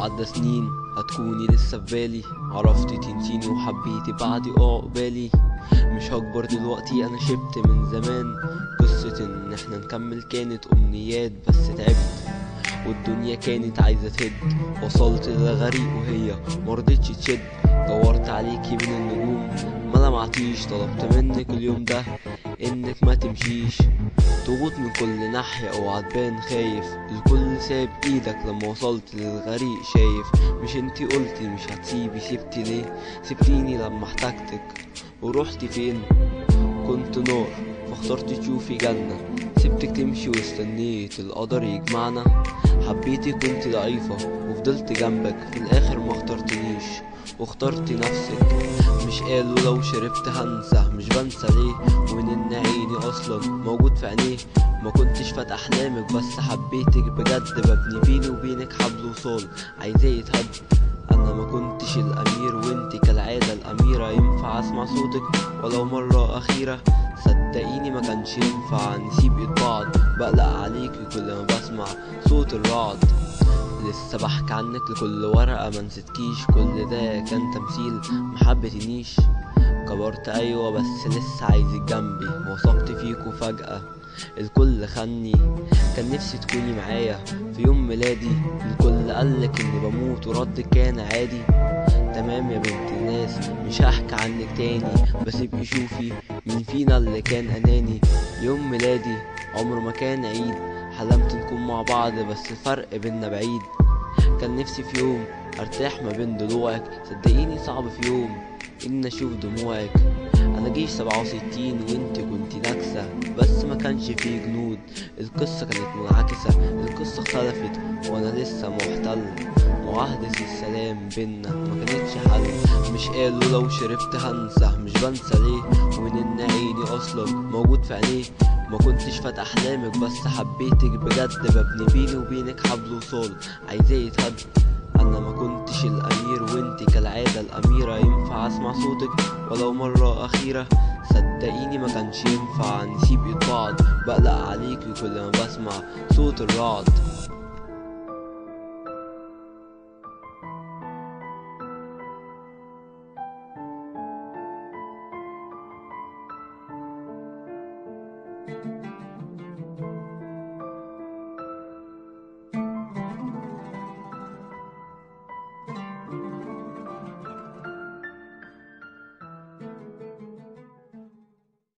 عدى سنين هتكوني لسه في بالي عرفتي تنسيني وحبيتي بعدي اه قبالي مش هكبر دلوقتي انا شبت من زمان قصة ان احنا نكمل كانت امنيات بس تعبت والدنيا كانت عايزة تهد وصلت للغريق وهي مرضتش تشد دورت عليكي بين النجوم ما لمعتيش طلبت منك اليوم ده انك ما تمشيش ضغوط من كل ناحية اوعى تبان خايف الكل ساب ايدك لما وصلت للغريق شايف مش انتي قلتي مش هتسيبي سبتي ليه سبتيني لما احتجتك ورحتي فين كنت نار فاخترت تشوفي جنة سبتك تمشي واستنيت القدر يجمعنا حبيتك كنت ضعيفة وفضلت جنبك في الاخر ما اخترتنيش واخترتي نفسك مش قالوا لو شربت هنسى مش بنسى ليه ومن ان عيني اصلا موجود في عينيه ما كنتش فات احلامك بس حبيتك بجد ببني بيني وبينك حبل وصال عايزاه يتهد انا ما كنتش الامير وانتي كالعادة الاميرة ينفع اسمع صوتك ولو مرة اخيرة صدقيني ما كانش ينفع نسيب ايد بعض بقلق عليكي كل ما بسمع صوت الرعد لسه بحكي عنك لكل ورقة ما نسيتكيش كل ده كان تمثيل محبتنيش كبرت ايوه بس لسه عايزك جنبي وثقت فيكوا فجأة الكل خني كان نفسي تكوني معايا في يوم ميلادي الكل قالك اني بموت وردك كان عادي تمام يا بنت الناس مش هحكي عنك تاني بس ابقي شوفي مين فينا اللي كان اناني يوم ميلادي عمره ما كان عيد حلمت نكون مع بعض بس الفرق بينا بعيد كان نفسي في يوم ارتاح ما بين ضلوعك صدقيني صعب في يوم ان اشوف دموعك انا جيش سبعة وستين وانت كنت نكسة بس ما كانش فيه جنود القصة كانت منعكسة القصة اختلفت وانا لسه محتل معاهدة السلام بينا ما كانتش حل مش قالوا لو شربت هنسى مش بنسى ليه ومن ان عيني اصلا موجود في عينيه ما كنتش فات احلامك بس حبيتك بجد ببني بيني وبينك حبل وصال عايزاه يتهد انا ما كنتش الامير وانتي كالعادة الاميرة ينفع اسمع صوتك ولو مرة اخيرة صدقيني ما كانش ينفع نسيب ايد بعض بقلق عليكي كل ما بسمع صوت الرعد thank you